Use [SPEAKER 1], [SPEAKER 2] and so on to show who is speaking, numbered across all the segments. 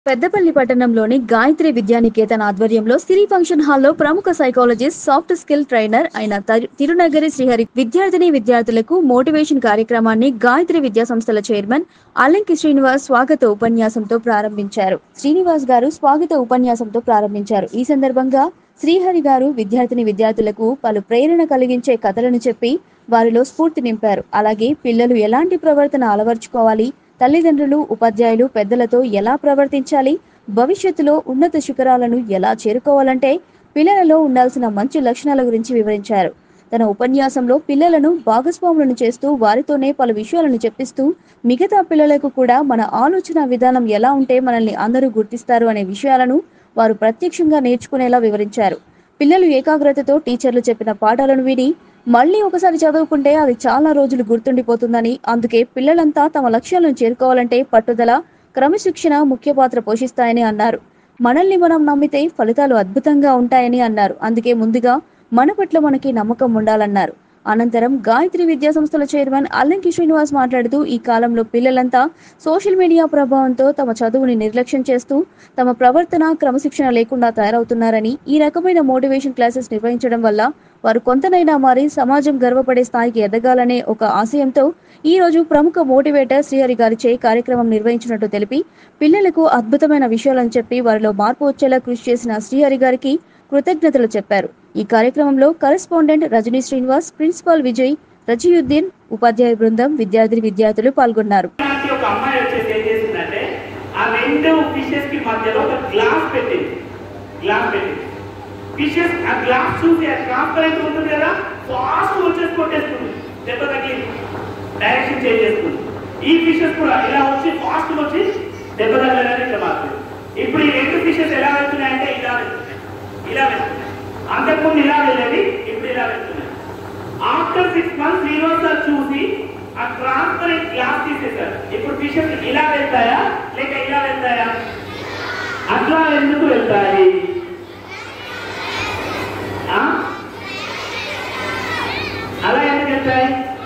[SPEAKER 1] పెద్దపల్లి పట్టణంలోని గాయత్రి విద్యానికేతన్ ఆధ్వర్యంలో సిరి ఫంక్షన్ హాల్లో ప్రముఖ సైకాలజిస్ట్ సాఫ్ట్ స్కిల్ ట్రైనర్ అయిన తరు- తిరునగరి శ్రీహరి విద్యార్థిని విద్యార్థులకు మోటివేషన్ కార్యక్రమాన్ని గాయత్రి విద్యా సంస్థల చైర్మన్ అల్లంకి శ్రీనివాస్ స్వాగత ఉపన్యాసంతో ప్రారంభించారు శ్రీనివాస్ గారు స్వాగత ఉపన్యాసంతో ప్రారంభించారు ఈ సందర్భంగా శ్రీహరి గారు విద్యార్థిని విద్యార్థులకు పలు ప్రేరణ కలిగించే కథలను చెప్పి వారిలో స్ఫూర్తి నింపారు అలాగే పిల్లలు ఎలాంటి ప్రవర్తన అలవర్చుకోవాలి తల్లిదండ్రులు ఉపాధ్యాయులు పెద్దలతో ఎలా ప్రవర్తించాలి భవిష్యత్తులో ఉన్నత శిఖరాలను ఎలా చేరుకోవాలంటే పిల్లలలో ఉండాల్సిన మంచి లక్షణాల గురించి వివరించారు తన ఉపన్యాసంలో పిల్లలను భాగస్వాములను చేస్తూ వారితోనే పలు విషయాలను చెప్పిస్తూ మిగతా పిల్లలకు కూడా మన ఆలోచన విధానం ఎలా ఉంటే మనల్ని అందరూ గుర్తిస్తారు అనే విషయాలను వారు ప్రత్యక్షంగా నేర్చుకునేలా వివరించారు పిల్లలు ఏకాగ్రతతో టీచర్లు చెప్పిన పాఠాలను విని మళ్ళీ ఒకసారి చదువుకుంటే అది చాలా రోజులు గుర్తుండిపోతుందని అందుకే పిల్లలంతా తమ లక్ష్యాలను చేరుకోవాలంటే పట్టుదల క్రమశిక్షణ ముఖ్య పాత్ర పోషిస్తాయని అన్నారు మనల్ని మనం నమ్మితే ఫలితాలు అద్భుతంగా ఉంటాయని అన్నారు అందుకే ముందుగా మన పట్ల మనకి నమ్మకం ఉండాలన్నారు అనంతరం గాయత్రి విద్యా సంస్థల చైర్మన్ అల్లంకి శ్రీనివాస్ మాట్లాడుతూ ఈ కాలంలో పిల్లలంతా సోషల్ మీడియా ప్రభావంతో తమ చదువుని నిర్లక్ష్యం చేస్తూ తమ ప్రవర్తన క్రమశిక్షణ లేకుండా తయారవుతున్నారని ఈ రకమైన మోటివేషన్ క్లాసెస్ నిర్వహించడం వల్ల వారు కొంతనైనా మారి సమాజం గర్వపడే స్థాయికి ఎదగాలనే ఒక ఆశయంతో ఈ రోజు ప్రముఖ మోటివేటర్ శ్రీహరి గారిచే కార్యక్రమం నిర్వహించినట్టు తెలిపి పిల్లలకు అద్భుతమైన విషయాలను చెప్పి వారిలో మార్పు వచ్చేలా కృషి చేసిన శ్రీహరి గారికి కృతజ్ఞతలు చెప్పారు ఈ కార్యక్రమంలో కరెస్పాండెంట్ రజనీ శ్రీనివాస్ ప్రిన్సిపాల్ విజయ్ రజియుద్దీన్ ఉపాధ్యాయ బృందం విద్యార్థి విద్యార్థులు పాల్గొన్నారు
[SPEAKER 2] లాంటి ఒక అమ్మాయి వచ్చేసి ఏం చేసిందంటే ఆ రెండు ఫిషెస్ కి మధ్యలో ఒక గ్లాస్ పెట్టింది గ్లాస్ పెట్టింది ఫిషెస్ ఆ గ్లాస్ చూసి ఆ ట్రాన్స్పరెంట్ ఉంటుంది కదా ఫాస్ట్ వచ్చేసి కొట్టేస్తుంది దెబ్బ తగిలింది డైరెక్షన్ చేంజ్ చేసుకుంది ఈ ఫిషెస్ కూడా ఇలా వచ్చి ఫాస్ట్ వచ్చి దెబ్బ తగలగానే ఇట్లా మారుతుంది ఇప్పుడు ఈ రెండు ఫిషెస్ ఎలా వెళ్తున్నాయంటే ఇలా వెళ్తున్నాయి ఇలా వెళ్తున్నాయి అంతకుముందు ఇలా వెళ్ళేది ఇప్పుడు ఇలా వెళ్తున్నాయి after six months Srinivas sir చూసి ఆ ట్రాన్స్పరెంట్ గ్లాస్ తీసేశారు ఇప్పుడు ఫిషెస్ ఇలా వెళ్తాయా లేక ఇలా వెళ్తాయా అట్లా ఎందుకు వెళ్తాయి ఆ? అలా ఎందుకు వెళ్తాయి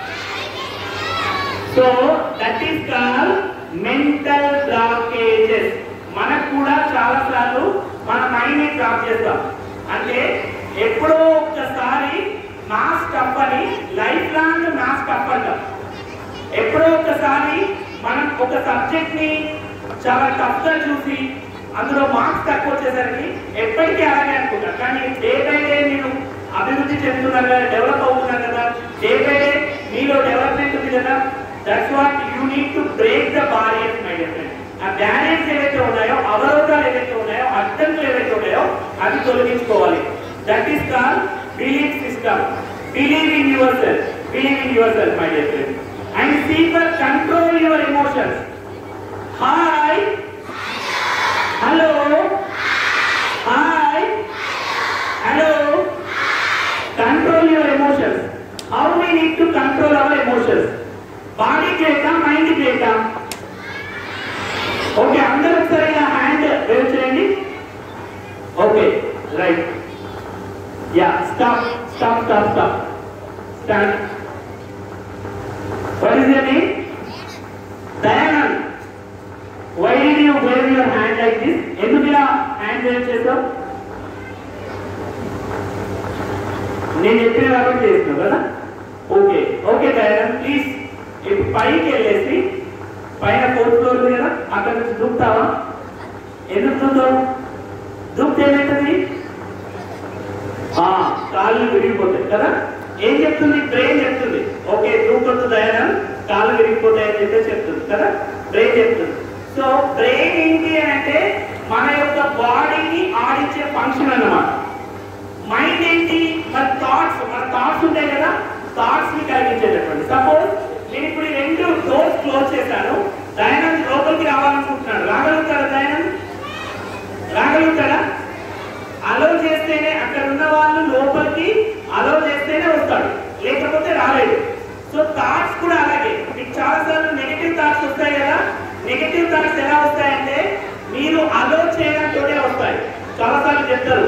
[SPEAKER 2] so that is call mental blockages మనకు కూడా చాలా సార్లు మన మైండ్ ని డ్రాప్ చేస్తాం అంటే ఎప్పుడో ఒక్కసారి మాస్ టఫ్ అని లైఫ్ లాంగ్ మాస్ టఫ్ అంటాం ఎప్పుడో ఒకసారి మనం ఒక సబ్జెక్ట్ ని చాలా టఫ్ గా చూసి అందులో మార్క్స్ తక్కువ వచ్చేసరికి ఎప్పటికీ అలాగే అనుకుంటాం కానీ డే బై డే నేను అభివృద్ధి చెందుతున్నాను కదా డెవలప్ అవుతున్నాను కదా డే బై డే మీలో డెవలప్మెంట్ ఉంది కదా that's what you need to break the barriers my dear friend ఆ బ్యారియర్స్ ఏవైతే ఉన్నాయో అవరోధాలు ఏవైతే ఉన్నాయో అడ్డంకులు ఏవైతే ఉన్నాయో అవి తొలగించుకోవాలి that is call belief system believe in yourself believe in yourself my dear friend and seeker control your emotions hi hello hi hello control your emotions how we need to control our emotions body చేయటం mind చేయటం okay అందరూ ఒకసారి ఇలా hand wave చేయండి okay right yeah stop stop stop stop stand what is your name Dayanand why did you wave your hand like this ఎందుకు ఇలా hand wave చేసావు నేను చెప్పిన కాబట్టి చేస్తున్నావు కదా ఓకే ఓకే దయానంద్ ప్లీజ్ ఇప్పుడు పైకి వెళ్ళేసి పైన ఫోర్త్ ఫ్లోర్ ఉంది కదా అక్కడ నుంచి దూకుతావా ఎందుకు దూకుతావు దూకితే ఏమవుతుంది ఆ, కాళ్ళు విరిగిపోతాయి కదా ఏం చెప్తుంది బ్రెయిన్ చెప్తుంది ఓకే దూకొద్దు దయానంద్ కాళ్ళు విరిగిపోతాయి అని చెప్పేసి చెప్తుంది కదా బ్రెయిన్ చెప్తుంది సో బ్రెయిన్ ఏంటి అని అంటే మన యొక్క బాడీని ఆడించే ఫంక్షన్ అన్నమాట మైండ్ ఏంటి మన థాట్స్ మన థాట్స్ ఉంటాయి కదా థాట్స్ ని కలిగించేది